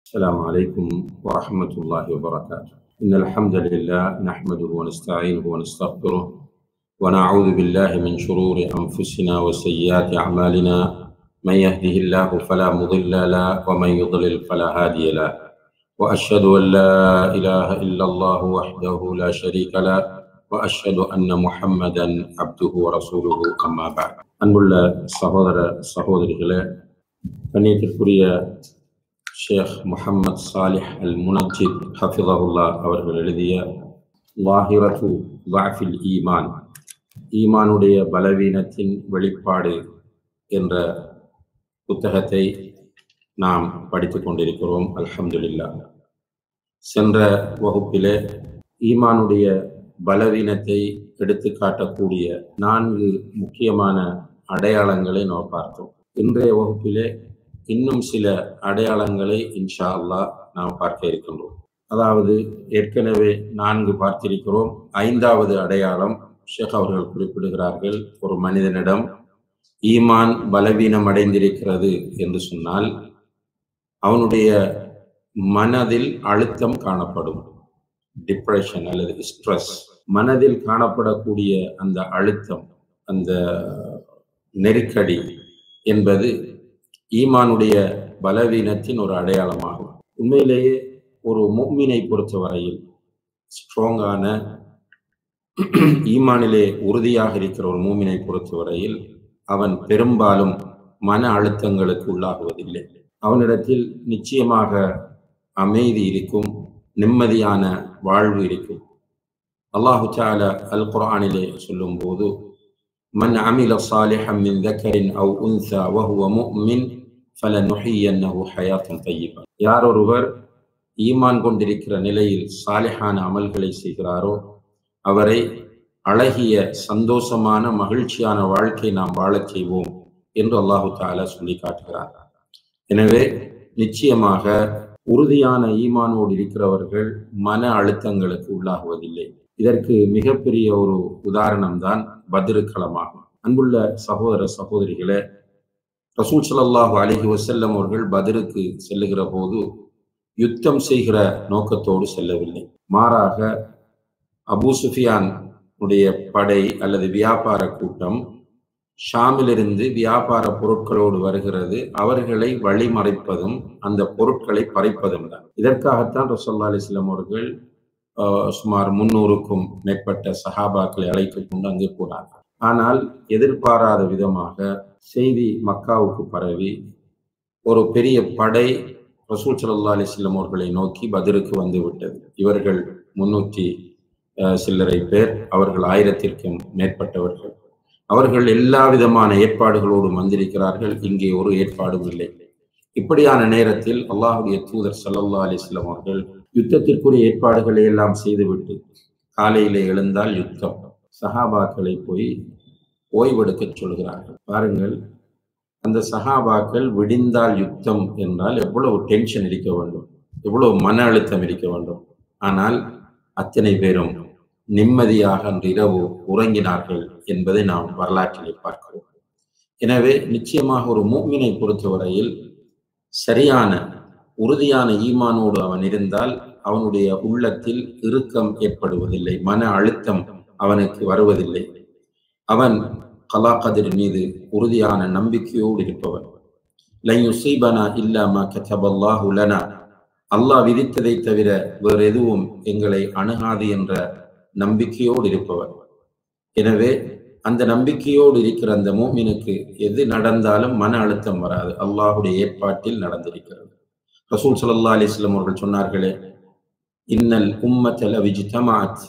السلام عليكم ورحمة الله وبركاته إن الحمد لله نحمده ونستعينه ونستغفره ونعوذ بالله من شرور أنفسنا وسيئات أعمالنا من يهده الله فلا مضل له ومن يضلل فلا هادي له وأشهد أن لا إله إلا الله وحده لا شريك له وأشهد أن محمدا عبده ورسوله أما بعد அன்புள்ள சகோதர சகோதரிகளே கண்ணியத்திற்குரிய ஷேக் முஹம்மத் சாலிஹ் அல் முனஜித் ஹஃபிதஹுல்லா அவர்கள் எழுதிய லாஹிரத்து வாஃபில் ஈமான் ஈமானுடைய பலவீனத்தின் வெளிப்பாடு என்ற புத்தகத்தை நாம் படித்துக் கொண்டிருக்கிறோம் அல்ஹம்துலில்லா சென்ற வகுப்பிலே ஈமானுடைய பலவீனத்தை எடுத்து காட்டக்கூடிய நான்கு முக்கியமான அடையாளங்களை நாம் பார்த்தோம் இன்றைய வகுப்பிலே இன்னும் சில அடையாளங்களை இன்ஷா அல்லாஹ் நாம் பார்க்க இருக்கின்றோம் அதாவது ஏற்கனவே நான்கு பார்த்திருக்கிறோம் ஐந்தாவது அடையாளம் ஷேக் அவர்கள் குறிப்பிடுகிறார்கள் ஒரு மனிதனிடம் ஈமான் பலவீனம் அடைந்திருக்கிறது என்று சொன்னால் அவனுடைய மனதில் அழுத்தம் காணப்படும் டிப்ரெஷன் அல்லது ஸ்ட்ரெஸ் மனதில் காணப்படக்கூடிய அந்த அழுத்தம் அந்த நெருக்கடி என்பது ஈமானுடைய பலவீனத்தின் ஒரு அடையாளமாகும் உண்மையிலேயே ஒரு மூமினை பொறுத்தவரையில் ஸ்ட்ராங்கான ஈமானிலே உறுதியாக இருக்கிற ஒரு மூமினை பொறுத்தவரையில் அவன் பெரும்பாலும் மன அழுத்தங்களுக்கு உள்ளாகுவதில்லை அவனிடத்தில் நிச்சயமாக அமைதி இருக்கும் நிம்மதியான வாழ்வு இருக்கும் அல்லாஹு தால அல் குரானிலே சொல்லும் போது من عمل صالحا من ذكر أو أنثى وهو مؤمن فلنحيينه حياة طيبة யார் ஒருவர் ஈமான் கொண்டிருக்கிற நிலையில் சாலிஹான அமல்களை செய்கிறாரோ அவரை அழகிய சந்தோஷமான மகிழ்ச்சியான வாழ்க்கை நாம் வாழச் செய்வோம் என்று அல்லாஹு தாலா சொல்லி காட்டுகிறார் எனவே நிச்சயமாக உறுதியான ஈமானோடு இருக்கிறவர்கள் மன அழுத்தங்களுக்கு உள்ளாகுவதில்லை இதற்கு மிகப்பெரிய ஒரு உதாரணம் தான் பத்ரு களமாகும் அன்புள்ள சகோதர சகோதரிகளே ரசூல் சல்லாஹு அலிஹி வசல்லம் அவர்கள் பத்ருக்கு செல்லுகிற போது யுத்தம் செய்கிற நோக்கத்தோடு செல்லவில்லை மாறாக அபூ சுஃபியான் உடைய படை அல்லது வியாபார கூட்டம் ஷாமிலிருந்து வியாபார பொருட்களோடு வருகிறது அவர்களை வழிமறைப்பதும் அந்த பொருட்களை பறிப்பதும் தான் இதற்காகத்தான் ரசோல்லா அலிஸ்லாம் அவர்கள் சுமார் முன்னூறுக்கும் மேற்பட்ட சஹாபாக்களை அழைத்து கொண்டு அங்கே போனார்கள் ஆனால் எதிர்பாராத விதமாக செய்தி மக்காவுக்கு பரவி ஒரு பெரிய படை ரசூல் சல்லா அலிஸ்லம் அவர்களை நோக்கி பதிலுக்கு வந்து விட்டது இவர்கள் முன்னூற்றி சில்லறை பேர் அவர்கள் ஆயிரத்திற்கும் மேற்பட்டவர்கள் அவர்கள் எல்லா விதமான ஏற்பாடுகளோடும் வந்திருக்கிறார்கள் இங்கே ஒரு ஏற்பாடும் இல்லை இப்படியான நேரத்தில் அல்லாஹுடைய தூதர் சல்லல்லா அலிஸ்லாம் அவர்கள் யுத்தத்திற்குரிய ஏற்பாடுகளை எல்லாம் செய்துவிட்டு காலையிலே எழுந்தால் யுத்தம் சஹாபாக்களை போய் ஓய்வெடுக்க சொல்கிறார்கள் பாருங்கள் அந்த சஹாபாக்கள் விடிந்தால் யுத்தம் என்றால் எவ்வளவு டென்ஷன் இருக்க வேண்டும் எவ்வளவு மன அழுத்தம் இருக்க வேண்டும் ஆனால் அத்தனை பேரும் நிம்மதியாக அன்று இரவு உறங்கினார்கள் என்பதை நாம் வரலாற்றிலே பார்க்கிறோம் எனவே நிச்சயமாக ஒரு மூமினை பொறுத்தவரையில் சரியான உறுதியான ஈமானோடு அவன் இருந்தால் அவனுடைய உள்ளத்தில் இறுக்கம் ஏற்படுவதில்லை மன அழுத்தம் அவனுக்கு வருவதில்லை அவன் கலாகதிர் மீது உறுதியான நம்பிக்கையோடு இருப்பவன் லையுசீபனா இல்லாம கதபல்லாஹு லனா அல்லாஹ் விதித்ததை தவிர வேறு எதுவும் எங்களை அணுகாது என்ற நம்பிக்கையோடு இருப்பவர் எனவே அந்த நம்பிக்கையோடு இருக்கிற அந்த மூமினுக்கு எது நடந்தாலும் மன அழுத்தம் வராது அல்லாஹுடைய ஏற்பாட்டில் நடந்திருக்கிறது ரசூல் சல்லா அலிஸ்லம் அவர்கள் சொன்னார்களே இன்னல் உம்மத்தல விஜிதமாத்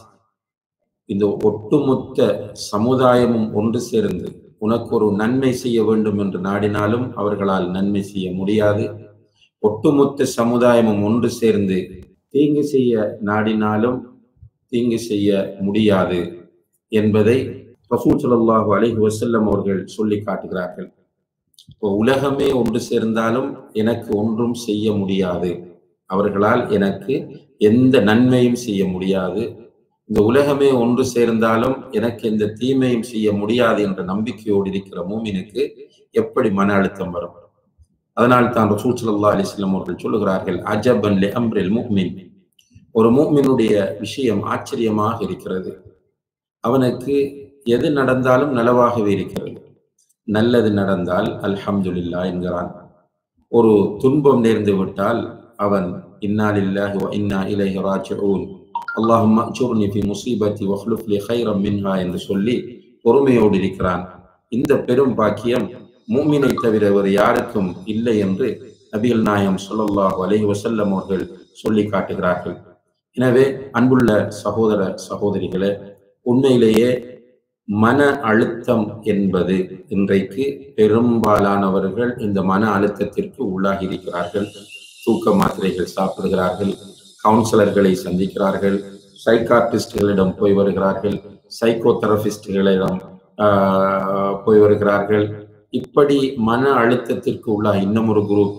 இந்த ஒட்டுமொத்த சமுதாயமும் ஒன்று சேர்ந்து உனக்கு ஒரு நன்மை செய்ய வேண்டும் என்று நாடினாலும் அவர்களால் நன்மை செய்ய முடியாது ஒட்டுமொத்த சமுதாயமும் ஒன்று சேர்ந்து தீங்கு செய்ய நாடினாலும் தீங்கு செய்ய முடியாது என்பதை ரசூல் சல்லாஹூ அலிஹி வசல்லம் அவர்கள் சொல்லி காட்டுகிறார்கள் இப்போ உலகமே ஒன்று சேர்ந்தாலும் எனக்கு ஒன்றும் செய்ய முடியாது அவர்களால் எனக்கு எந்த நன்மையும் செய்ய முடியாது இந்த உலகமே ஒன்று சேர்ந்தாலும் எனக்கு எந்த தீமையும் செய்ய முடியாது என்ற நம்பிக்கையோடு இருக்கிற மூமினுக்கு எப்படி மன அழுத்தம் வரும் அதனால் தான் ரசூல் ஸல்லல்லாஹு அலைஹி வஸல்லம் அவர்கள் சொல்லுகிறார்கள் அஜபன் லி அம்ரில் முஃமின் ஒரு முஃமினுடைய விஷயம் ஆச்சரியமாக இருக்கிறது அவனுக்கு எது நடந்தாலும் நலவாகவே இருக்கிறது நல்லது நடந்தால் அல்ஹம்துலில்லா என்கிறான் ஒரு துன்பம் நேர்ந்து விட்டால் அவன் இன்னா லில்லாஹி வ இன்னா இலைஹி ராஜிஊன் அல்லாஹும்ம அஜுர்னி ஃபி முஸீபத்தி வஹ்லுஃப் லி கைரம் மின்ஹா என்று சொல்லி பொறுமையோடு இருக்கிறான் இந்த பெரும் பாக்கியம் மூமினை தவிர வேறு யாருக்கும் இல்லை என்று நபிகள் நாயம் ஸல்லல்லாஹு அலைஹி வஸல்லம் அவர்கள் சொல்லி காட்டுகிறார்கள் எனவே அன்புள்ள சகோதர சகோதரிகளே உண்மையிலேயே மன அழுத்தம் என்பது இன்றைக்கு பெரும்பாலானவர்கள் இந்த மன அழுத்தத்திற்கு உள்ளாகி இருக்கிறார்கள் தூக்க மாத்திரைகள் சாப்பிடுகிறார்கள் கவுன்சிலர்களை சந்திக்கிறார்கள் சைக்கார்டிஸ்டுகளிடம் போய் வருகிறார்கள் சைக்கோ தெரபிஸ்டுகளிடம் போய் வருகிறார்கள் இப்படி மன அழுத்தத்திற்கு உள்ளாக இன்னும் ஒரு குரூப்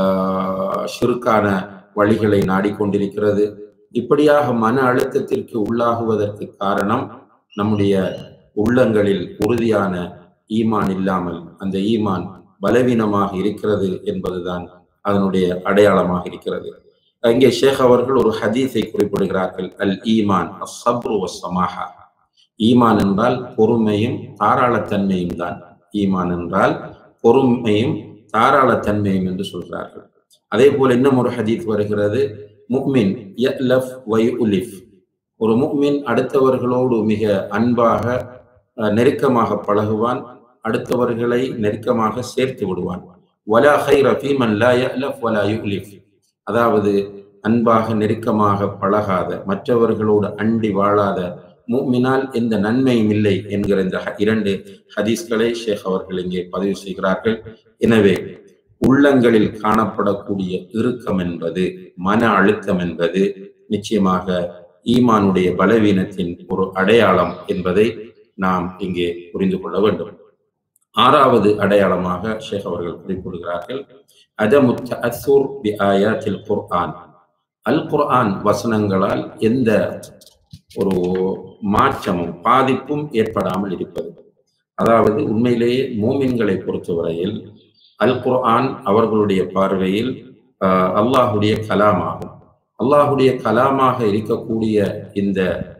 சிறுக்கான வழிகளை நாடிக்கொண்டிருக்கிறது இப்படியாக மன அழுத்தத்திற்கு உள்ளாகுவதற்கு காரணம் நம்முடைய உள்ளங்களில் உறுதியான ஈமான் இல்லாமல் அந்த ஈமான் பலவீனமாக இருக்கிறது என்பதுதான் அதனுடைய அடையாளமாக இருக்கிறது இங்கே ஷேக் அவர்கள் ஒரு ஹதீஸை குறிப்பிடுகிறார்கள் அல் ஈமான் அஸ்ஸப்ரு வஸ்ஸமாஹா ஈமான் என்றால் பொறுமையும் தாராளத்தன்மையும் தான் ஈமான் என்றால் பொறுமையும் தாராளத்தன்மையும் என்று சொல்கிறார்கள் அதே போல இன்னும் ஒரு ஹதீஸ் வருகிறது முக்மின் யலஃப் வயுலிஃப் ஒரு முக்மின் அடுத்தவர்களோடு மிக அன்பாக நெருக்கமாக பழகுவான் அடுத்தவர்களை நெருக்கமாக சேர்த்து விடுவான் வலா ஹைர ஃபீமன் லா யலஃப் வலா யுலிஃப் அதாவது அன்பாக நெருக்கமாக பழகாத மற்றவர்களோடு அண்டி வாழாத மூமினால் எந்த நன்மையும் இல்லை என்கிற இந்த இரண்டு ஹதீஸ்களை ஷேக் அவர்கள் இங்கே பதிவு செய்கிறார்கள் எனவே உள்ளங்களில் காணப்படக்கூடிய இறுக்கம் என்பது மன அழுத்தம் என்பது நிச்சயமாக ஈமானுடைய பலவீனத்தின் ஒரு அடையாளம் என்பதை நாம் இங்கே புரிந்து கொள்ள வேண்டும் ஆறாவது அடையாளமாக ஷேக் அவர்கள் குறிப்பிடுகிறார்கள் அதமுத்த அசூர் பி ஆயாத்தில் குர்ஆன் அல் குர்ஆன் வசனங்களால் எந்த ஒரு மாற்றமும் பாதிப்பும் ஏற்படாமல் இருப்பது அதாவது உண்மையிலேயே மூமின்களை பொறுத்தவரையில் அல் குர்ஆன் அவர்களுடைய பார்வையில் அல்லாஹுடைய கலாமாகும் அல்லாஹுடைய கலாமாக இருக்கக்கூடிய இந்த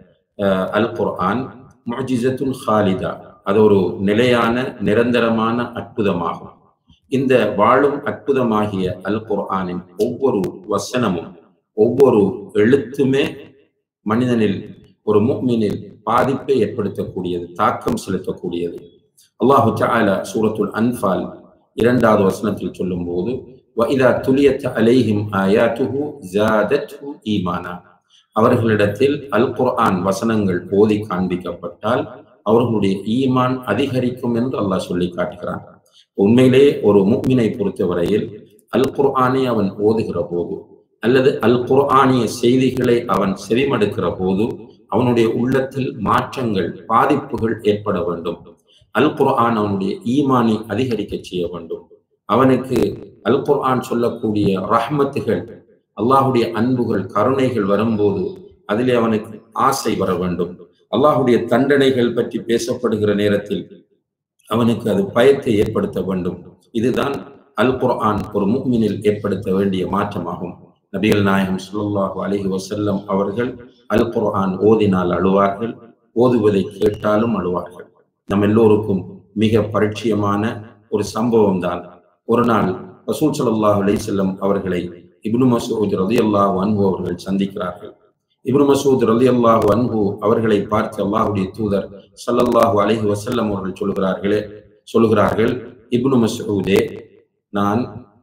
அல் குர்ஆன் முஜிசத்துல் ஹாலிதா அது ஒரு நிலையான நிரந்தரமான அற்புதமாகும் இந்த வாழும் அற்புதமாகிய அல் குர்ஆனின் ஒவ்வொரு வசனமும் ஒவ்வொரு எழுத்துமே மனிதனில் ஒரு முக்மினில் பாதிப்பை ஏற்படுத்தக்கூடியது தாக்கம் செலுத்தக்கூடியது அல்லாஹு தாலா சூரத்துல் அன்பால் இரண்டாவது வசனத்தில் சொல்லும் போது وَإِذَا تُلِيَتْ عَلَيْهِمْ آيَاتُهُ زَادَتْهُمْ ஈமானா அவர்களிடத்தில் அல் குர்ஆன் வசனங்கள் ஓதி காண்பிக்கப்பட்டால் அவர்களுடைய ஈமான் அதிகரிக்கும் என்று அல்லாஹ் சொல்லி காட்டுகிறான் உண்மையிலே ஒரு முக்மினை பொறுத்தவரையில் அல் குர்ஆனை அவன் ஓதுகிற போது அல்லது அல் குர்ஆனிய செய்திகளை அவன் செவிமடுக்கிற போது அவனுடைய உள்ளத்தில் மாற்றங்கள் பாதிப்புகள் ஏற்பட வேண்டும் அல் குர்ஆன் அவனுடைய ஈமானை அதிகரிக்க செய்ய வேண்டும் அவனுக்கு அல் குர்ஆன் சொல்லக்கூடிய ரஹ்மத்துகள் அல்லாஹுடைய அன்புகள் கருணைகள் வரும்போது அதிலே அவனுக்கு ஆசை வர வேண்டும் அல்லாஹுடைய தண்டனைகள் பற்றி பேசப்படுகிற நேரத்தில் அவனுக்கு அது பயத்தை ஏற்படுத்த வேண்டும் இதுதான் அல் குர்ஆன் ஒரு முக்மினில் ஏற்படுத்த வேண்டிய மாற்றமாகும் நபிகள் நாயகம் சுல்லாஹு அலஹி வசல்லம் அவர்கள் அல் குர்ஆன் ஓதினால் அழுவார்கள் ஓதுவதை கேட்டாலும் அழுவார்கள் நம் எல்லோருக்கும் மிக பரிச்சயமான ஒரு சம்பவம் தான் ஒரு நாள் ரசூல் சல்லாஹ் அலி செல்லம் அவர்களை இப்னு மசூத் ரதி அல்லாஹ் அன்பு அவர்கள் சந்திக்கிறார்கள் இப்னு மசூத் ரதி அல்லாஹு அன்பு அவர்களை பார்த்து அல்லாஹுடைய தூதர் சல்லல்லாஹு அலஹி வசல்லம் அவர்கள் சொல்கிறார்களே சொல்கிறார்கள் இப்னு மசூதே நான்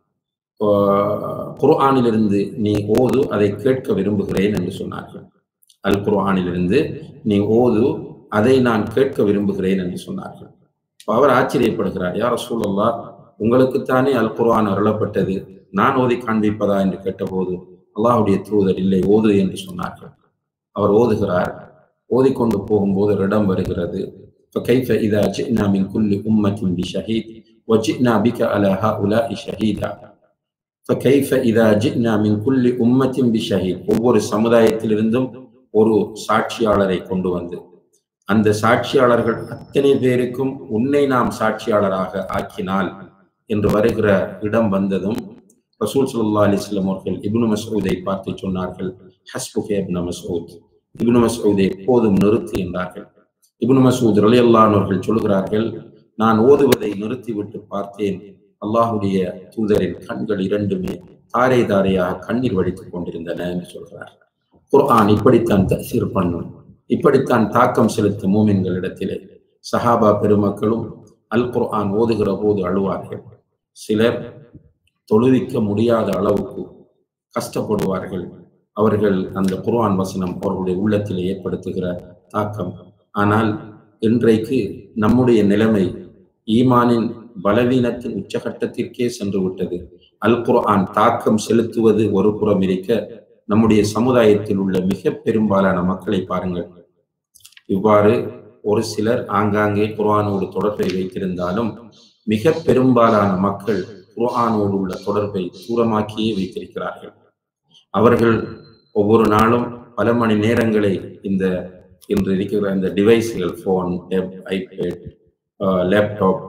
குர்ஆனிலிருந்து நீ ஓது அதை கேட்க விரும்புகிறேன் என்று சொன்னார்கள் அல் குர்ஆனிலிருந்து நீ ஓது அதை நான் கேட்க விரும்புகிறேன் என்று சொன்னார்கள் அவர் ஆச்சரியப்படுகிறார் யார் சூழல்லா உங்களுக்குத்தானே அல் குர்ஆன் அருளப்பட்டது நான் ஓதி காண்பிப்பதா என்று கேட்டபோது அல்லாஹுடைய தூதர் இல்லை ஓது என்று சொன்னார்கள் அவர் ஓதுகிறார் ஓதிக்கொண்டு போகும்போது ஒரு இடம் வருகிறது فكيف إذا جئنا من كل أمة بشهيد وجئنا بك على هؤلاء شهيدا فكيف إذا جئنا من كل أمة بشهيد ஒவ்வொரு சமுதாயத்திலிருந்தும் ஒரு சாட்சியாளரை கொண்டு வந்து அந்த சாட்சியாளர்கள் அத்தனை பேருக்கும் உன்னை நாம் சாட்சியாளராக ஆக்கினால் என்று வருகிற இடம் வந்ததும் ரசூல் சல்லா அலிஸ்லாம் அவர்கள் இப்னு மசூதை பார்த்து சொன்னார்கள் ஹஸ்புகே இப்னு மசூத் இப்னு மசூதை எப்போதும் நிறுத்து என்றார்கள் இப்னு மசூத் அலி அல்லானவர்கள் சொல்கிறார்கள் நான் ஓதுவதை நிறுத்திவிட்டு பார்த்தேன் அல்லாஹுடைய தூதரின் கண்கள் இரண்டுமே தாரை தாரையாக கண்ணீர் வடித்துக் கொண்டிருந்தன என்று சொல்கிறார் குர்ஆன் இப்படித்தான் தசீர் பண்ணும் இப்படித்தான் தாக்கம் செலுத்தும் மூமின்களிடத்திலே சஹாபா பெருமக்களும் அல் குர்ஆன் ஓதுகிற போது அழுவார்கள் சிலர் தொழுவிக்க முடியாத அளவுக்கு கஷ்டப்படுவார்கள் அவர்கள் அந்த குர்ஆன் வசனம் அவர்களுடைய உள்ளத்தில் ஏற்படுத்துகிற தாக்கம் ஆனால் இன்றைக்கு நம்முடைய நிலைமை ஈமானின் பலவீனத்தின் உச்சகட்டத்திற்கே சென்று விட்டது அல் குர்ஆன் தாக்கம் செலுத்துவது ஒரு புறம் இருக்க நம்முடைய சமுதாயத்தில் உள்ள மிக பெரும்பாலான மக்களை பாருங்கள் இவ்வாறு ஒரு சிலர் ஆங்காங்கே குர்ஆனோடு தொடர்பை வைத்திருந்தாலும் மிக பெரும்பாலான மக்கள் குர்ஆனோடு உள்ள தொடர்பை தூரமாக்கியே வைத்திருக்கிறார்கள் அவர்கள் ஒவ்வொரு நாளும் பல மணி நேரங்களை இந்த இன்று இருக்கிற இந்த டிவைஸ்கள் ஃபோன் ஐபேட் லேப்டாப்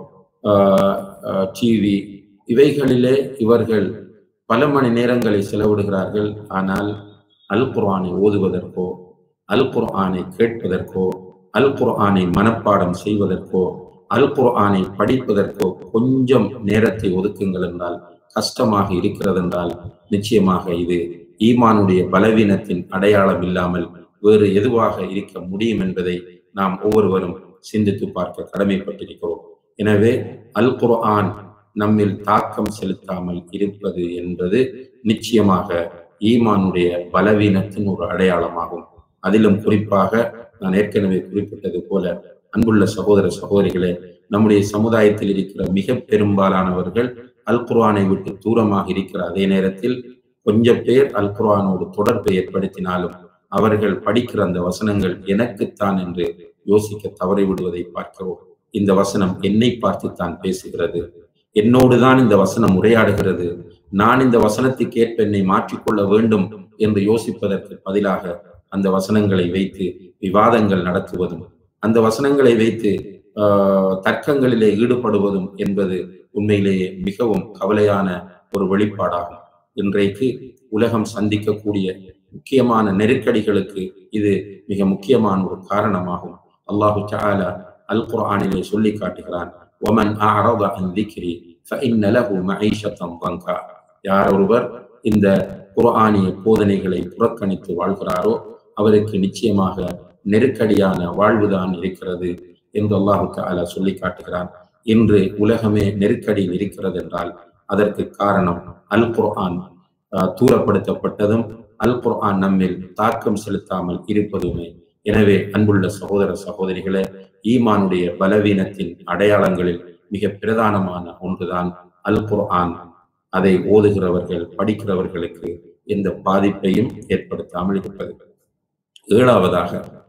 டிவி இவைகளிலே இவர்கள் பல மணி நேரங்களை செலவிடுகிறார்கள் ஆனால் அல் குர்ஆனை ஓதுவதற்கோ அல் குர்ஆனை கேட்பதற்கோ அல் குர்ஆனை மனப்பாடம் செய்வதற்கோ அல் குர்ஆனை படிப்பதற்கோ கொஞ்சம் நேரத்தை ஒதுக்குங்கள் என்றால் கஷ்டமாக இருக்கிறது என்றால் நிச்சயமாக இது ஈமானுடைய பலவீனத்தின் அடையாளம் இல்லாமல் வேறு எதுவாக இருக்க முடியும் என்பதை நாம் ஒவ்வொருவரும் சிந்தித்து பார்க்க கடமைப்பட்டிருக்கிறோம் எனவே அல் குர்ஆன் நம்மில் தாக்கம் செலுத்தாமல் இருப்பது என்பது நிச்சயமாக ஈமானுடைய பலவீனத்தின் ஒரு அடையாளமாகும் அதிலும் குறிப்பாக நான் ஏற்கனவே குறிப்பிட்டது போல அன்புள்ள சகோதர சகோதரிகளே நம்முடைய சமுதாயத்தில் இருக்கிற மிக பெரும்பாலானவர்கள் அல் குர்ஆனை விட்டு தூரமாக இருக்கிற அதே நேரத்தில் கொஞ்சம் பேர் அல் குர்ஆனோடு தொடர்பை ஏற்படுத்தினாலும் அவர்கள் படிக்கிற அந்த வசனங்கள் எனக்குத்தான் என்று யோசிக்க தவறிவிடுவதை பார்க்கிறோம் இந்த வசனம் என்னை பார்த்துத்தான் பேசுகிறது என்னோடு தான் இந்த வசனம் உரையாடுகிறது நான் இந்த வசனத்துக்கு ஏற்ப என்னை மாற்றிக்கொள்ள வேண்டும் என்று யோசிப்பதற்கு பதிலாக அந்த வசனங்களை வைத்து விவாதங்கள் நடத்துவதும் அந்த வசனங்களை வைத்து தர்க்கங்களிலே ஈடுபடுவதும் என்பது உண்மையிலேயே மிகவும் கவலையான ஒரு வெளிப்பாடாகும் இன்றைக்கு உலகம் சந்திக்கக்கூடிய முக்கியமான நெருக்கடிகளுக்கு இது மிக முக்கியமான ஒரு காரணமாகும் அல்லாஹு தாலா அல் குர்ஆனிலே சொல்லி காட்டுகிறான் ஒமன் அஅரத அன் திக்ரி ஃபஇன்ன லஹு மஈஷத்தன் தங்கா யார் ஒருவர் இந்த குர்ஆனிய போதனைகளை புறக்கணித்து வாழ்கிறாரோ அவருக்கு நிச்சயமாக நெருக்கடியான வாழ்வுதான் இருக்கிறது என்று அல்லாஹு தாலா சொல்லி காட்டுகிறான் இன்று உலகமே நெருக்கடியில் இருக்கிறது என்றால் அதற்கு காரணம் அல் குர்ஆன் தூரப்படுத்தப்பட்டதும் அல் குர்ஆன் நம்மில் தாக்கம் செலுத்தாமல் இருப்பதுமே எனவே அன்புள்ள சகோதர சகோதரிகளே ஈமானுடைய பலவீனத்தின் அடையாளங்களில் மிக பிரதானமான ஒன்றுதான் அல் குர்ஆன் அதை ஓதுகிறவர்கள் படிக்கிறவர்களுக்கு எந்த பாதிப்பையும் ஏற்படுத்தாமல் இருப்பது ஏழாவதாக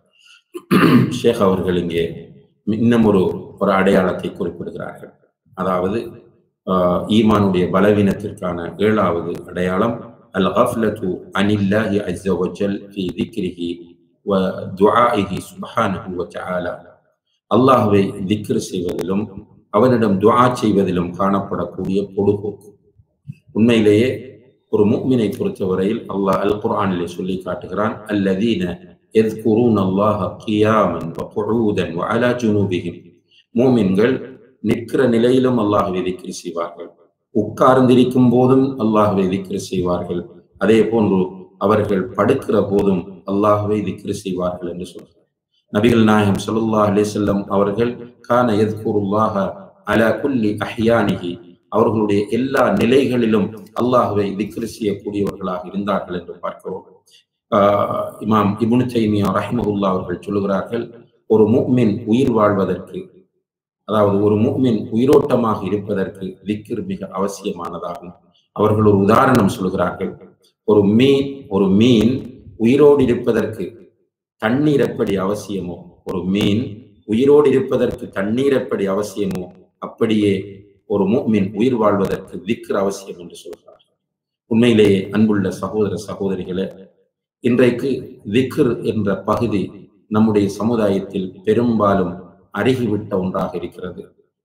ஷேக் அவர்கள் இங்கே இன்னும் ஒரு ஒரு அடையாளத்தை குறிப்பிடுகிறார்கள் அதாவது ஈமானுடைய பலவீனத்திற்கான ஏழாவது அடையாளம் அல் கஃப்லத்து அனில்லாஹி அஸ்ஸ வஜல் ஃபி திக்ரிஹி வ துஆஇஹி சுப்ஹானஹு வ தஆலா அல்லாஹ்வை திக்ர் செய்வதிலும் அவனிடம் துஆ செய்வதிலும் காணப்படக்கூடிய பொடுபோக்கு உண்மையிலேயே ஒரு முக்மினை பொறுத்தவரையில் அல்லாஹ் அல் குர்ஆனிலே சொல்லி காட்டுகிறான் அல்லதீன يذكرون الله قياما وقعودا وعلى جنوبهم மூமின்கள் நிற்கிற நிலையிலும் அல்லாஹ்வை திக்ர் செய்வார்கள் உட்கார்ந்திருக்கும் போதும் அல்லாஹ்வை திக்ர் செய்வார்கள் அதே போன்று அவர்கள் படுக்கிற போதும் அல்லாஹ்வை திக்ர் செய்வார்கள் என்று சொல்றார் நபிகள் நாயகம் ஸல்லல்லாஹு அலைஹி வஸல்லம் அவர்கள் கான யذ்குருல்லாஹ அலா குல்லி அஹ்யானிஹி அவர்களுடைய எல்லா நிலைகளிலும் அல்லாஹ்வை திக்ர் செய்யக்கூடியவர்களாக இருந்தார்கள் என்று பார்க்கிறோம் இமாம் இபுனு தைமியா ரஹிமகுல்லா அவர்கள் சொல்லுகிறார்கள் ஒரு முக்மின் உயிர் வாழ்வதற்கு அதாவது ஒரு முக்மின் உயிரோட்டமாக இருப்பதற்கு திக்ர் மிக அவசியமானதாகும் அவர்கள் ஒரு உதாரணம் சொல்கிறார்கள் ஒரு மீன் ஒரு மீன் உயிரோடு இருப்பதற்கு தண்ணீர் எப்படி அவசியமோ ஒரு மீன் உயிரோடு இருப்பதற்கு தண்ணீர் எப்படி அவசியமோ அப்படியே ஒரு முக்மின் உயிர் வாழ்வதற்கு திக்ர் அவசியம் என்று சொல்கிறார்கள் உண்மையிலேயே அன்புள்ள சகோதர சகோதரிகளே இன்றைக்கு திக்ர் என்ற பகுதி நம்முடைய சமுதாயத்தில் பெரும்பாலும் அருகிவிட்ட ஒன்றாக இருக்கிறது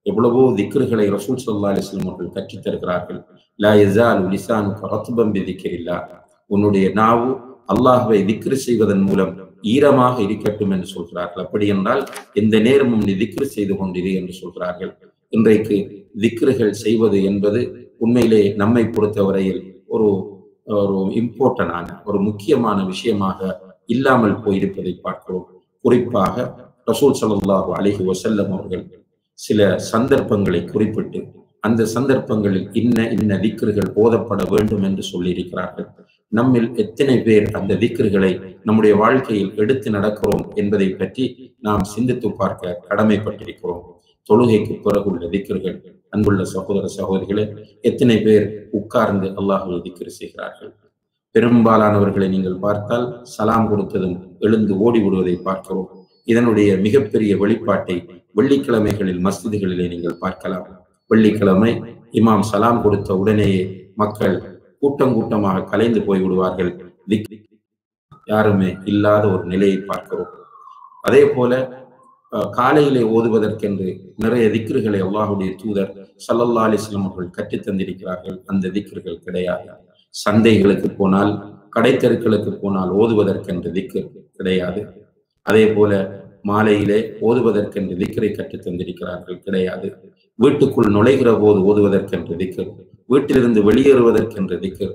எவ்வளவோ திக்ருகளை ரசூல் சல்லா அலிஸ்லாம் அவர்கள் கற்றுத் தருகிறார்கள் லா யஸாலு லிசானுக ரத்பம் பிதிக்ரில்லா உன்னுடைய நாவு அல்லாஹ்வை திக்ரு செய்வதன் மூலம் ஈரமாக இருக்கட்டும் என்று சொல்கிறார்கள் அப்படி என்றால் எந்த நேரமும் நீ திக்ரு செய்து கொண்டிரு என்று சொல்கிறார்கள் இன்றைக்கு திக்ருகள் செய்வது என்பது உண்மையிலே நம்மை பொறுத்தவரையில் ஒரு ஒரு இம்பார்ட்டனான ஒரு முக்கியமான விஷயமாக இல்லாமல் போயிருப்பதை பார்க்கிறோம் குறிப்பாக ரசூல் ஸல்லல்லாஹு அலைஹி வஸல்லம் அவர்கள் சில சந்தர்ப்பங்களை குறிப்பிட்டு அந்த சந்தர்ப்பங்களில் இன்ன இன்ன திக்ருகள் ஓதப்பட வேண்டும் என்று சொல்லியிருக்கிறார்கள் நம்மில் எத்தனை பேர் அந்த திக்ருகளை நம்முடைய வாழ்க்கையில் எடுத்து நடக்கிறோம் என்பதை பற்றி நாம் சிந்தித்து பார்க்க கடமைப்பட்டிருக்கிறோம் தொழுகைக்கு பிறகுள்ள திக்ருகள் அன்புள்ள சகோதர சகோதரிகளே எத்தனை பேர் உட்கார்ந்து அல்லாஹுவை திக்ரு செய்கிறார்கள் பெரும்பாலானவர்களை நீங்கள் பார்த்தால் சலாம் கொடுத்ததும் எழுந்து ஓடி விடுவதை பார்க்கிறோம் இதனுடைய மிகப்பெரிய வெளிப்பாட்டை வெள்ளிக்கிழமைகளில் மஸ்ஜிதுகளிலே நீங்கள் பார்க்கலாம் வெள்ளிக்கிழமை இமாம் சலாம் கொடுத்த உடனேயே மக்கள் கூட்டம் கூட்டமாக கலைந்து போய் விடுவார்கள் திக் யாருமே இல்லாத ஒரு நிலையை பார்க்கிறோம் அதே போல அஹ், காலையிலே ஓதுவதற்கென்று நிறைய திக்ருகளை அல்லாஹுடைய தூதர் சல்லல்லா அலிஸ்லாம் அவர்கள் கற்றுத் தந்திருக்கிறார்கள் அந்த திக்ருகள் கிடையாது சந்தைகளுக்கு போனால் கடைத்தெருக்களுக்கு போனால் ஓதுவதற்கென்று திக்ர் கிடையாது அதே போல மாலையிலே ஓதுவதற்கென்று திக்கரை கற்றுத் தந்திருக்கிறார்கள் கிடையாது வீட்டுக்குள் நுழைகிற போது ஓதுவதற்கென்று திக்கர் வீட்டிலிருந்து வெளியேறுவதற்கென்று திக்கர்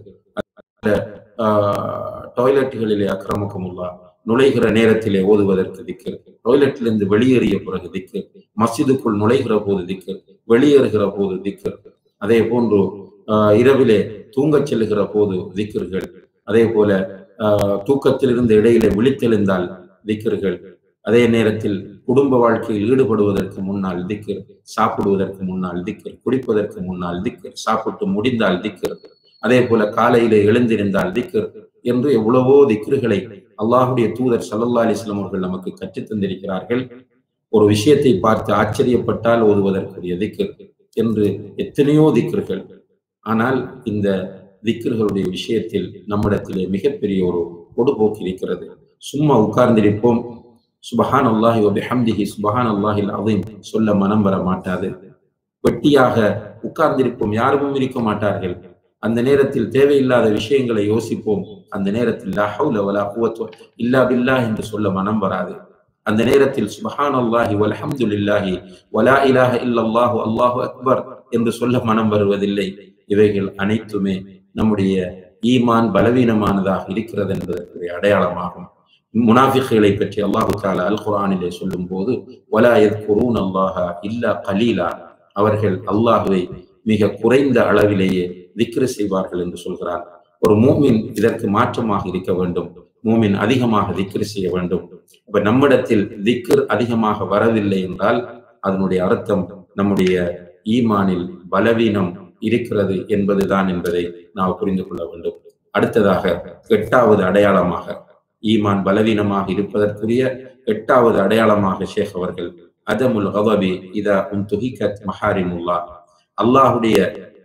டாய்லெட்டுகளிலே அக்கிரமக்கமுல்லா நுழைகிற நேரத்திலே ஓதுவதற்கு திக்கர் டாய்லெட்டிலிருந்து வெளியேறிய பிறகு திக்கர் மஸ்ஜிதுக்குள் நுழைகிற போது திக்கர் வெளியேறுகிற போது திக்கர் அதே போன்று ஆஹ், இரவிலே தூங்கச் செல்லுகிற போது திக்கர்கள் அதே போல ஆஹ், தூக்கத்திலிருந்து இடையிலே விழித்தெழுந்தால் திக்கர்கள் அதே நேரத்தில் குடும்ப வாழ்க்கையில் ஈடுபடுவதற்கு முன்னால் திக்கர் சாப்பிடுவதற்கு முன்னால் திக்கர் குடிப்பதற்கு முன்னால் திக்கர் சாப்பிட்டு முடிந்தால் திக்கர் அதே போல காலையிலே எழுந்திருந்தால் திக்கர் என்று எவ்வளவோ திக்ருகளை அல்லாஹுடைய தூதர் சல்லல்லா அலிஸ்லாம் அவர்கள் நமக்கு கற்றுத் தந்திருக்கிறார்கள் ஒரு விஷயத்தை பார்த்து ஆச்சரியப்பட்டால் ஓதுவதற்குரிய திக்கர் என்று எத்தனையோ திக்ருகள் ஆனால் இந்த திக்ருகளுடைய விஷயத்தில் நம்மிடத்திலே மிகப்பெரிய ஒரு பொடுபோக்கு இருக்கிறது சும்மா உட்கார்ந்திருப்போம் சுபஹான் அல்லாஹி வபிஹம்திஹி சுபஹான் அல்லாஹில் அதையும் சொல்ல மனம் வர மாட்டாது வெட்டியாக உட்கார்ந்திருப்போம் யாரும் இருக்க மாட்டார்கள் அந்த நேரத்தில் தேவையில்லாத விஷயங்களை யோசிப்போம் அந்த நேரத்தில் லா ஹவுல வலா குவத்த இல்லா பில்லாஹ் என்று சொல்ல மனம் வராது அந்த நேரத்தில் சுபஹான் அல்லாஹி வல்ஹம்துலில்லாஹி வலா இலாஹ இல்லல்லாஹு அல்லாஹு அக்பர் என்று சொல்ல மனம் வருவதில்லை இவைகள் அனைத்துமே நம்முடைய ஈமான் பலவீனமானதாக இருக்கிறது என்பதற்கு அடையாளமாகும் முனாஃபிக்களை பற்றி அல்லாஹு தாலா அல் குரானிலே சொல்லும் போது வலா யத்குரூன் அல்லாஹ இல்லா கலீலா அவர்கள் அல்லாஹுவை மிக குறைந்த அளவிலேயே திக்ரு செய்வார்கள் என்று சொல்கிறார் ஒரு மூமின் இதற்கு மாற்றமாக இருக்க வேண்டும் மூமின் அதிகமாக திக்ரு செய்ய வேண்டும் அப்ப நம்மிடத்தில் திக்ர் அதிகமாக வரவில்லை என்றால் அதனுடைய அர்த்தம் நம்முடைய ஈமானில் பலவீனம் இருக்கிறது என்பதுதான் என்பதை நாம் புரிந்து கொள்ள வேண்டும் அடுத்ததாக எட்டாவது அடையாளமாக ஈமான் பலவீனமாக இருப்பதற்குரிய எட்டாவது அடையாளமாக ஷேக் அவர்கள் அதமுல் கவபி இதா உன் துஹிகத் மஹாரிமுல்லா அல்லாஹுடைய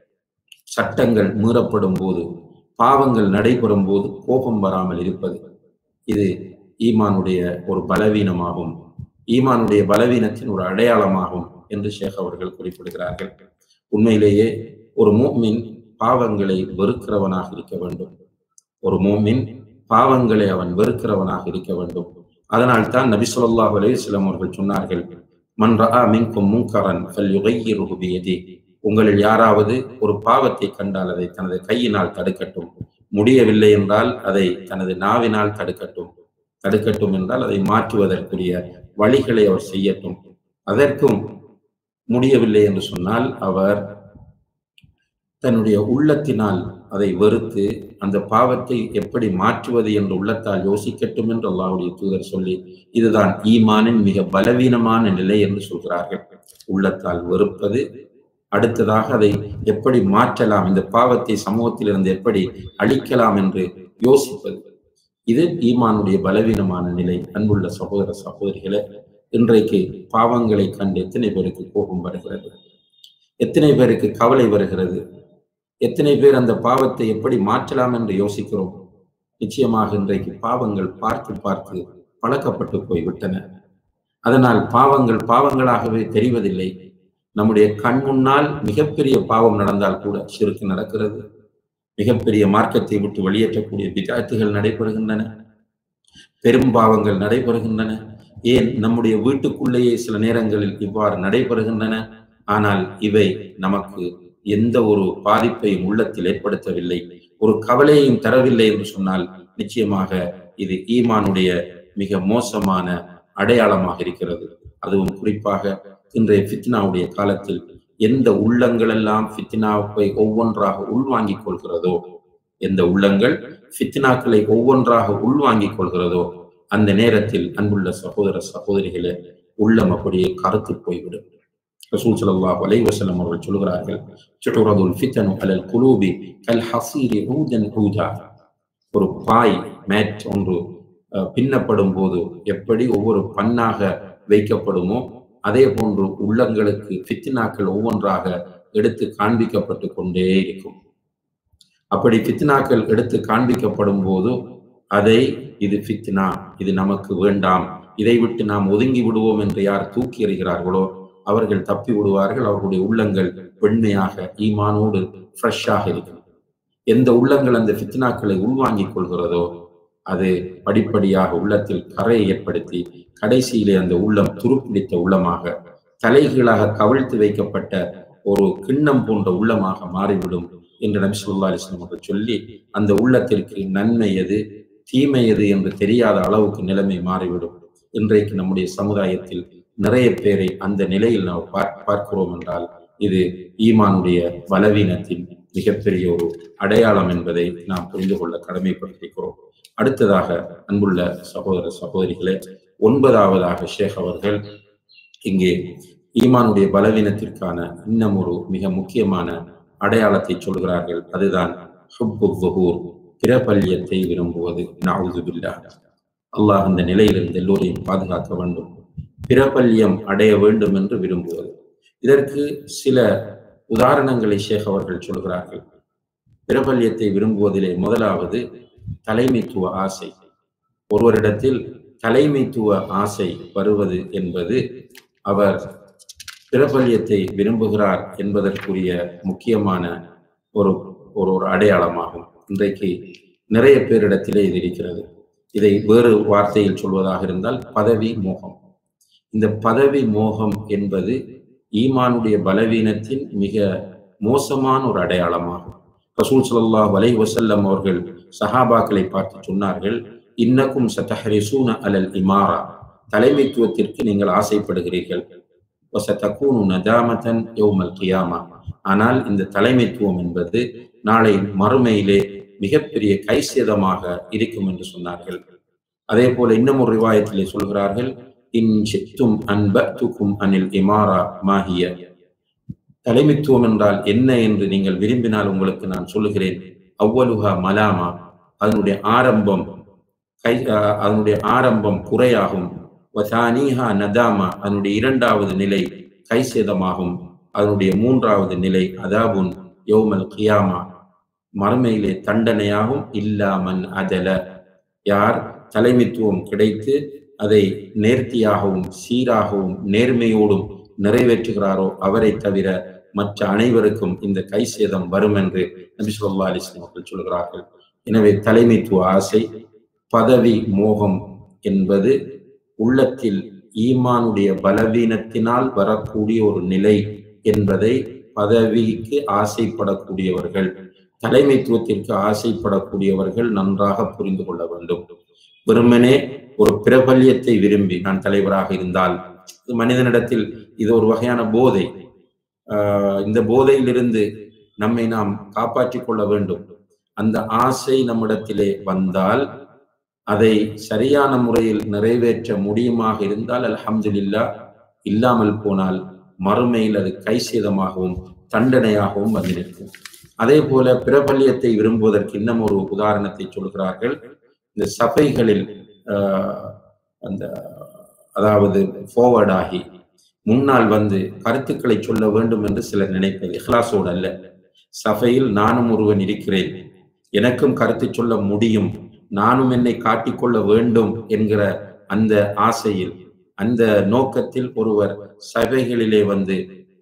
சட்டங்கள் மீறப்படும் போது பாவங்கள் நடைபெறும் போது கோபம் வராமல் இருப்பது இது ஈமானுடைய ஒரு பலவீனமாகும் ஈமானுடைய பலவீனத்தின் ஒரு அடையாளமாகும் என்று ஷேக் அவர்கள் குறிப்பிடுகிறார்கள் உண்மையிலேயே ஒரு மூமின் பாவங்களை வெறுக்கிறவனாக இருக்க வேண்டும் ஒரு மூமின் பாவங்களை அவன் வெறுக்கிறவனாக இருக்க வேண்டும் அதனால் தான் நபி ஸல்லல்லாஹு அலைஹி வஸல்லம் அவர்கள் சொன்னார்கள் மன் ரஆ மின்கும் முன்கரன் ஃபல்யுகையிருஹு பியதி உங்களில் யாராவது ஒரு பாவத்தை கண்டால் அதை தனது கையினால் தடுக்கட்டும் முடியவில்லை என்றால் அதை தனது நாவினால் தடுக்கட்டும் தடுக்கட்டும் என்றால் அதை மாற்றுவதற்குரிய வழிகளை அவர் செய்யட்டும் அதற்கும் முடியவில்லை என்று சொன்னால் அவர் தன்னுடைய உள்ளத்தினால் அதை வெறுத்து அந்த பாவத்தை எப்படி மாற்றுவது என்று உள்ளத்தால் யோசிக்கட்டும் என்று அல்லாஹ்வுடைய தூதர் சொல்லி இதுதான் ஈமானின் மிக பலவீனமான நிலை என்று சொல்கிறார்கள் உள்ளத்தால் வெறுப்பது அடுத்ததாக அதை எப்படி மாற்றலாம் இந்த பாவத்தை சமூகத்திலிருந்து எப்படி அழிக்கலாம் என்று யோசிப்பது இது ஈமானுடைய பலவீனமான நிலை அன்புள்ள சகோதர சகோதரிகளே இன்றைக்கு பாவங்களை கண்டு எத்தனை பேருக்கு கோபம் வருகிறது எத்தனை பேருக்கு கவலை வருகிறது எத்தனை பேர் அந்த பாவத்தை எப்படி மாற்றலாம் என்று யோசிக்கிறோம் நிச்சயமாக இன்றைக்கு பாவங்கள் பார்த்து பார்த்து பழக்கப்பட்டு போய்விட்டன அதனால் பாவங்கள் பாவங்களாகவே தெரிவதில்லை நம்முடைய கண் முன்னால் மிகப்பெரிய பாவம் நடந்தால் கூட சிறுக்கு நடக்கிறது மிகப்பெரிய மார்க்கத்தை விட்டு வெளியேற்றக்கூடிய விதாத்துகள் நடைபெறுகின்றன பெரும் பாவங்கள் நடைபெறுகின்றன ஏன் நம்முடைய வீட்டுக்குள்ளேயே சில நேரங்களில் இவ்வாறு நடைபெறுகின்றன ஆனால் இவை நமக்கு எந்த ஒரு பாதிப்பையும் உள்ளத்தில் ஏற்படுத்தவில்லை ஒரு கவலையையும் தரவில்லை என்று சொன்னால் நிச்சயமாக இது ஈமானுடைய மிக மோசமான அடையாளமாக இருக்கிறது அதுவும் குறிப்பாக இன்றைய ஃபித்னாவுடைய காலத்தில் எந்த உள்ளங்கள் எல்லாம் ஃபித்னாவை ஒவ்வொன்றாக உள்வாங்கிக் கொள்கிறதோ எந்த உள்ளங்கள் ஃபித்னாக்களை ஒவ்வொன்றாக உள்வாங்கிக் கொள்கிறதோ அந்த நேரத்தில் அன்புள்ள சகோதர சகோதரிகளே உள்ளம் அப்படியே கருத்து போய்விடும் ரசூல் ஸல்லல்லாஹு அலைஹி வஸல்லம் அவர்கள் சொல்கிறார்கள் துரதுல் ஃபித்னு அலல் குலூபி கல் ஹஸீரி ஊதன் ஊதா ஒரு பாய் மேட் ஒன்று அஹ், பின்னப்படும் போது எப்படி ஒவ்வொரு பண்ணாக வைக்கப்படுமோ அதே போன்று உள்ளங்களுக்கு ஃபித்னாக்கள் ஒவ்வொன்றாக எடுத்து காண்பிக்கப்பட்டு கொண்டே இருக்கும் அப்படி ஃபித்னாக்கள் எடுத்து காண்பிக்கப்படும் போது அதை இது ஃபித்னா இது நமக்கு வேண்டாம் இதை விட்டு நாம் ஒதுங்கி விடுவோம் என்று யார் தூக்கி எறிகிறார்களோ அவர்கள் தப்பி விடுவார்கள் அவர்களுடைய உள்ளங்கள் வெண்மையாக ஈமானோடு ஃப்ரெஷ்ஷாக இருக்கும் எந்த உள்ளங்கள் அந்த ஃபித்னாக்களை உள்வாங்கிக் கொள்கிறதோ அது படிப்படியாக உள்ளத்தில் கரையை ஏற்படுத்தி கடைசியிலே அந்த உள்ளம் துருப்பிடித்த உள்ளமாக தலைகீழாக கவிழ்த்து வைக்கப்பட்ட ஒரு கிண்ணம் போன்ற உள்ளமாக மாறிவிடும் என்று நபி சொல்லா அலிஸ்லாம் அவர்கள் சொல்லி அந்த உள்ளத்திற்கு நன்மை எது தீமை எது என்று தெரியாத அளவுக்கு நிலைமை மாறிவிடும் இன்றைக்கு நம்முடைய சமுதாயத்தில் நிறைய பேரை அந்த நிலையில் நாம் பார்- பார்க்கிறோம் என்றால் இது ஈமானுடைய பலவீனத்தின் மிகப்பெரிய ஒரு அடையாளம் என்பதை நாம் புரிந்து கொள்ள கடமைப்பட்டிருக்கிறோம் அடுத்ததாக அன்புள்ள சகோதர சகோதரிகளே ஒன்பதாவதாக ஷேக் அவர்கள் இங்கே ஈமானுடைய பலவீனத்திற்கான இன்னும் ஒரு மிக முக்கியமான அடையாளத்தை சொல்கிறார்கள் அதுதான் ஹுப்பு ظهور பிரபல்யத்தை விரும்புவது நவுது பில்லா அல்லாஹ் அந்த நிலையிலிருந்து எல்லோரையும் பாதுகாக்க வேண்டும் பிரபல்யம் அடைய வேண்டும் என்று விரும்புவது இதற்கு சில உதாரணங்களை ஷேக் அவர்கள் சொல்கிறார்கள் பிரபல்யத்தை விரும்புவதிலே முதலாவது தலைமைத்துவ ஆசை ஒருவரிடத்தில் தலைமைத்துவ ஆசை வருவது என்பது அவர் பிரபல்யத்தை விரும்புகிறார் என்பதற்குரிய முக்கியமான ஒரு ஒரு ஒரு அடையாளமாகும் இன்றைக்கு நிறைய பேரிடத்திலே இது இருக்கிறது இதை வேறு வார்த்தையில் சொல்வதாக இருந்தால் பதவி மோகம் இந்த பதவி மோகம் என்பது ஈமானுடைய பலவீனத்தின் மிக மோசமான ஒரு அடையாளமாகும் ரசூல் ஸல்லல்லாஹு அலைஹி வஸல்லம் அவர்கள் சஹாபாக்களை பார்த்து சொன்னார்கள் இன்னக்கும் சதஹரிசூன அலல் இமாரா தலைமைத்துவத்திற்கு நீங்கள் ஆசைப்படுகிறீர்கள் வசதகூனு நதாமதன் யௌமல் கியாமா ஆனால் இந்த தலைமைத்துவம் என்பது நாளை மறுமையிலே மிகப்பெரிய கைசேதமாக இருக்கும் என்று சொன்னார்கள் அதே போல இன்னும் ஒரு ரிவாயத்திலே சொல்கிறார்கள் இன் சித்தும் அன்பத்துக்கும் அனில் இமாரா மாஹிய தலைமைத்துவம் என்றால் என்ன என்று நீங்கள் விரும்பினால் உங்களுக்கு நான் சொல்லுகிறேன் அவ்வலுஹா மலாமா அதனுடைய ஆரம்பம் கை அஹ், அதனுடைய ஆரம்பம் குறையாகும் வசானிஹா நதாமா அதனுடைய இரண்டாவது நிலை கைசேதமாகும் அதனுடைய மூன்றாவது நிலை அதாபுன் யௌமல் கியாமா மறுமையிலே தண்டனையாகும் இல்லாமன் அதல யார் தலைமைத்துவம் கிடைத்து அதை நேர்த்தியாகவும் சீராகவும் நேர்மையோடும் நிறைவேற்றுகிறாரோ அவரை தவிர மற்ற அனைவருக்கும் இந்த கைசேதம் வரும் என்று நபி சொல்லா அலிஸ்லாம் அவர்கள் சொல்கிறார்கள் எனவே தலைமைத்துவ ஆசை பதவி மோகம் என்பது உள்ளத்தில் ஈமானுடைய பலவீனத்தினால் வரக்கூடிய ஒரு நிலை என்பதை பதவிக்கு ஆசைப்படக்கூடியவர்கள் தலைமைத்துவத்திற்கு ஆசைப்படக்கூடியவர்கள் நன்றாக புரிந்து கொள்ள வேண்டும் வெறுமனே ஒரு பிரபல்யத்தை விரும்பி நான் தலைவராக இருந்தால் இது மனிதனிடத்தில் இது ஒரு வகையான போதை ஆஹ் இந்த போதையிலிருந்து நம்மை நாம் காப்பாற்றிக் கொள்ள வேண்டும் அந்த ஆசை நம்மிடத்திலே வந்தால் அதை சரியான முறையில் நிறைவேற்ற முடியுமாக இருந்தால் அல்ஹம்துலில்லா இல்லாமல் போனால் மறுமையில் அது கைசேதமாகவும் தண்டனையாகவும் வந்து நிற்கும் அதே போல பிரபல்யத்தை விரும்புவதற்கு இன்னும் ஒரு உதாரணத்தை சொல்கிறார்கள் இந்த சபைகளில் ஆஹ், அந்த அதாவது forward ஆகி முன்னால் வந்து கருத்துக்களை சொல்ல வேண்டும் என்று சிலர் நினைப்பது இஹ்லாஸோடு அல்ல சபையில் நானும் ஒருவன் இருக்கிறேன் எனக்கும் கருத்து சொல்ல முடியும் நானும் என்னை காட்டிக்கொள்ள வேண்டும் என்கிற அந்த ஆசையில் அந்த நோக்கத்தில் ஒருவர் சபைகளிலே வந்து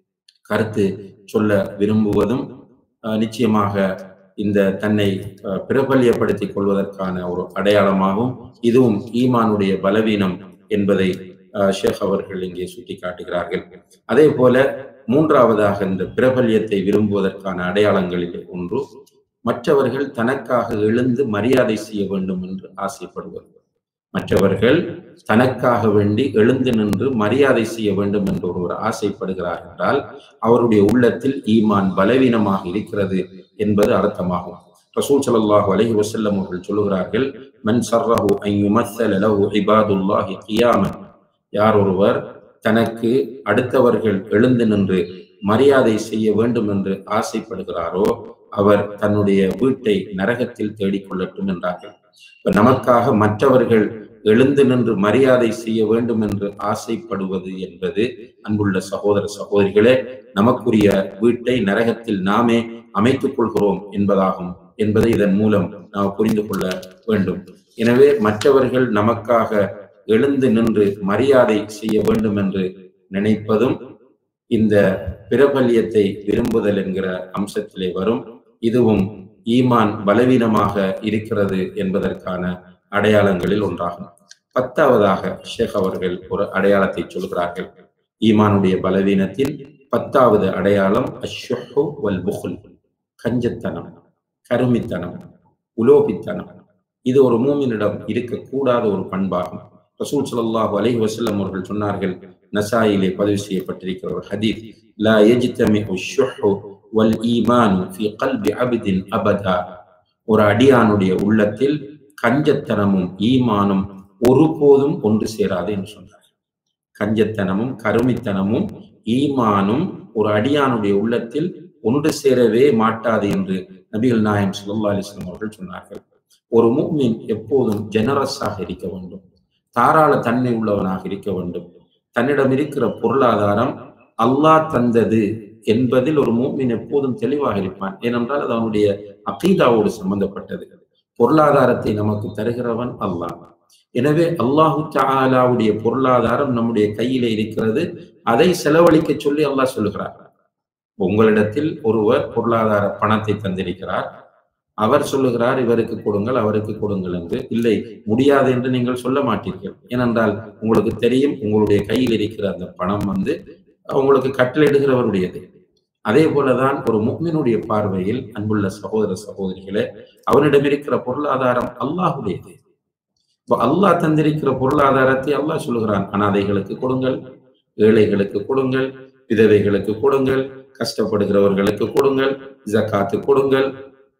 கருத்து சொல்ல விரும்புவதும் அஹ், நிச்சயமாக இந்த தன்னை அஹ், பிரபல்யப்படுத்திக் கொள்வதற்கான ஒரு அடையாளமாகும் இதுவும் ஈமானுடைய பலவீனம் என்பதை அஹ், ஷேக் அவர்கள் இங்கே சுட்டி காட்டுகிறார்கள் அதே போல மூன்றாவதாக இந்த பிரபல்யத்தை விரும்புவதற்கான அடையாளங்களில் ஒன்று மற்றவர்கள் தனக்காக எழுந்து மரியாதை செய்ய வேண்டும் என்று ஆசைப்படுவது மற்றவர்கள் தனக்காக வேண்டி எழுந்து நின்று மரியாதை செய்ய வேண்டும் என்று ஒருவர் ஆசைப்படுகிறார் என்றால் அவருடைய உள்ளத்தில் ஈமான் பலவீனமாக இருக்கிறது என்பது அர்த்தமாகும் ரசூல் ஸல்லல்லாஹு அலைஹி வஸல்லம் அவர்கள் சொல்லுகிறார்கள் மன் சர்ரஹு அன் யுமஸ்ஸல லஹு இபாதுல்லாஹி கியாமன் யார் ஒருவர் தனக்கு அடுத்தவர்கள் எழுந்து நின்று மரியாதை செய்ய வேண்டும் என்று ஆசைப்படுகிறாரோ அவர் தன்னுடைய வீட்டை நரகத்தில் தேடிக்கொள்ளட்டும் என்றார்கள் இப்ப நமக்காக மற்றவர்கள் எழுந்து நின்று மரியாதை செய்ய வேண்டும் என்று ஆசைப்படுவது என்பது அன்புள்ள சகோதர சகோதரிகளே நமக்குரிய வீட்டை நரகத்தில் நாமே அமைத்துக் கொள்கிறோம் என்பதாகும் என்பதை இதன் மூலம் நாம் புரிந்து கொள்ள வேண்டும் எனவே மற்றவர்கள் நமக்காக எழுந்து நின்று மரியாதை செய்ய வேண்டும் என்று நினைப்பதும் இந்த பிரபல்யத்தை விரும்புதல் என்கிற அம்சத்திலே வரும் இதுவும் ஈமான் பலவீனமாக இருக்கிறது என்பதற்கான அடையாளங்களில் ஒன்றாகும் பத்தாவதாக ஷேக் அவர்கள் ஒரு அடையாளத்தை சொல்கிறார்கள் ஈமானுடைய பலவீனத்தின் பத்தாவது அடையாளம் அஷ்ஷுஹு வல் புகுல் கஞ்சத்தனம் கருமித்தனம் உலோபித்தனம் இது ஒரு மூமினிடம் இருக்கக்கூடாத ஒரு பண்பாகும் ரசூல் ஸல்லல்லாஹு அலைஹி வஸல்லம் அவர்கள் சொன்னார்கள் நசாயிலே பதிவு செய்யப்பட்டிருக்கிற ஒரு ஹதீஸ் லா யஜ்தமிஉ ஷுஹு வல் ஈமானு ஃபி கல்பி அப்தின் அபதா ஒரு அடியானுடைய உள்ளத்தில் கஞ்சத்தனமும் ஈமானும் ஒருபோதும் ஒன்று சேராது என்று சொன்னார் கஞ்சத்தனமும் கருமித்தனமும் ஈமானும் ஒரு அடியானுடைய உள்ளத்தில் ஒன்று சேரவே மாட்டாது என்று நபிகள் நாயம் ஸல்லல்லாஹு அலைஹி வஸல்லம் அவர்கள் சொன்னார்கள் ஒரு முஃமின் எப்போதும் ஜெனரஸாக இருக்க வேண்டும் தாராள தன்மை உள்ளவனாக இருக்க வேண்டும் தன்னிடம் இருக்கிற பொருளாதாரம் அல்லாஹ் தந்தது என்பதில் ஒரு மூமின் எப்போதும் தெளிவாக இருப்பான் ஏனென்றால் அது அவனுடைய அகீதாவோடு சம்பந்தப்பட்டது பொருளாதாரத்தை நமக்கு தருகிறவன் அல்லாஹ் எனவே அல்லாஹு தாலாவுடைய பொருளாதாரம் நம்முடைய கையிலே இருக்கிறது அதை செலவழிக்க சொல்லி அல்லாஹ் சொல்லுகிறார் உங்களிடத்தில் ஒருவர் பொருளாதார பணத்தை தந்திருக்கிறார் அவர் சொல்லுகிறார் இவருக்கு கொடுங்கள் அவருக்கு கொடுங்கள் என்று இல்லை முடியாது என்று நீங்கள் சொல்ல மாட்டீர்கள் ஏனென்றால் உங்களுக்கு தெரியும் உங்களுடைய கையில் இருக்கிற அந்த பணம் வந்து உங்களுக்கு கட்டளையிடுகிறவருடையது அதே போலதான் ஒரு முக்மினுடைய பார்வையில் அன்புள்ள சகோதர சகோதரிகளே அவனிடம் இருக்கிற பொருளாதாரம் அல்லாஹுடையது இப்போ அல்லாஹ் தந்திருக்கிற பொருளாதாரத்தை அல்லாஹ் சொல்லுகிறான் அனாதைகளுக்கு கொடுங்கள் ஏழைகளுக்கு கொடுங்கள் விதவைகளுக்கு கொடுங்கள் கஷ்டப்படுகிறவர்களுக்கு கொடுங்கள் ஜக்காத்து கொடுங்கள்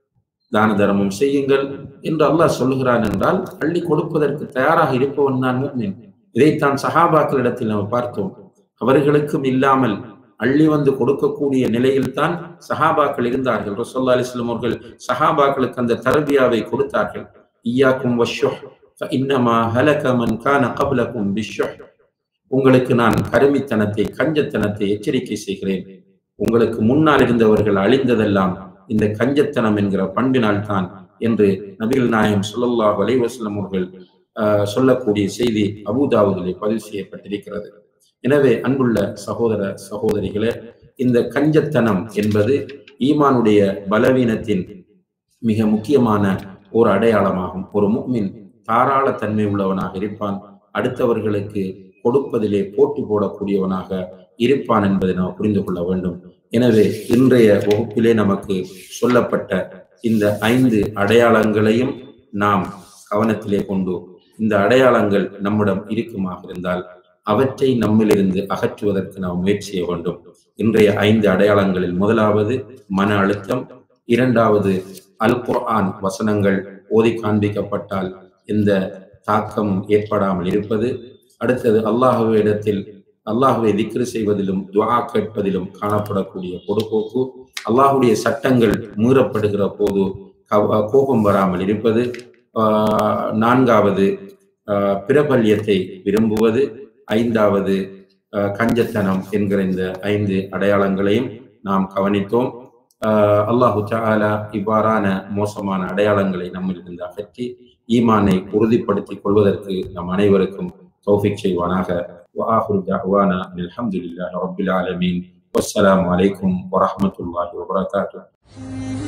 தான தர்மம் செய்யுங்கள் என்று அல்லாஹ் சொல்லுகிறான் என்றால் அள்ளி கொடுப்பதற்கு தயாராக இருப்பவன் தான் முக்மின் இதைத்தான் சஹாபாக்களிடத்தில் நாம் பார்த்தோம் அவர்களுக்கும் இல்லாமல் அள்ளி வந்து கொடுக்கக்கூடிய நிலையில் தான் சஹாபாக்கள் இருந்தார்கள் ரசோல்லா அலிஸ்லாம் அவர்கள் சஹாபாக்களுக்கு அந்த தரபியாவை கொடுத்தார்கள் ஈயாக்கும் வஷ்ஷுஹ் இன்னமா ஹலக மன் கான கபலக்கும் பிஷ்ஷுஹ் உங்களுக்கு நான் கருமித்தனத்தை கஞ்சத்தனத்தை எச்சரிக்கை செய்கிறேன் உங்களுக்கு முன்னால் இருந்தவர்கள் அழிந்ததெல்லாம் இந்த கஞ்சத்தனம் என்கிற பண்பினால் தான் என்று நபிகள் நாயம் சொல்லல்லாஹ் அலைவாஸ்லம் அவர்கள் சொல்லக்கூடிய செய்தி அபுதாவுதிலே பதிவு செய்யப்பட்டிருக்கிறது எனவே அன்புள்ள சகோதர சகோதரிகளே இந்த கஞ்சத்தனம் என்பது ஈமானுடைய பலவீனத்தின் மிக முக்கியமான ஒரு அடையாளமாகும் ஒரு முக்மின் தாராள தன்மை உள்ளவனாக இருப்பான் அடுத்தவர்களுக்கு கொடுப்பதிலே போட்டி போடக்கூடியவனாக இருப்பான் என்பதை நாம் புரிந்து கொள்ள வேண்டும் எனவே இன்றைய வகுப்பிலே நமக்கு சொல்லப்பட்ட இந்த ஐந்து அடையாளங்களையும் நாம் கவனத்திலே கொண்டு இந்த அடையாளங்கள் நம்மிடம் இருக்குமாக இருந்தால் அவற்றை நம்மிலிருந்து அகற்றுவதற்கு நாம் முயற்சி செய்ய வேண்டும் இன்றைய ஐந்து அடையாளங்களில் முதலாவது மன அழுத்தம் இரண்டாவது அல் குர்ஆன் வசனங்கள் ஓதி காண்பிக்கப்பட்டால் எந்த தாக்கமும் ஏற்படாமல் இருப்பது அடுத்தது அல்லாஹுவிடத்தில் அல்லாஹுவை திக்ரு செய்வதிலும் துவா கேட்பதிலும் காணப்படக்கூடிய பொடுபோக்கு அல்லாஹுடைய சட்டங்கள் மீறப்படுகிற போது கோபம் வராமல் இருப்பது நான்காவது பிரபல்யத்தை விரும்புவது ஐந்தாவது கஞ்சத்தனம் என்கிற இந்த ஐந்து அடையாளங்களையும் நாம் கவனித்தோம் அல்லாஹு சாலா இவ்வாறான மோசமான அடையாளங்களை நம்மிலிருந்து அகற்றி ஈமானை உறுதிப்படுத்திக் கொள்வதற்கு நம் அனைவருக்கும் தௌஃபிக் செய்வானாக وآخر دعوانا الحمد لله رب العالمين வஸ்ஸலாமு அலைக்கும் வரஹ்மத்துல்லாஹி வபரகாத்துஹு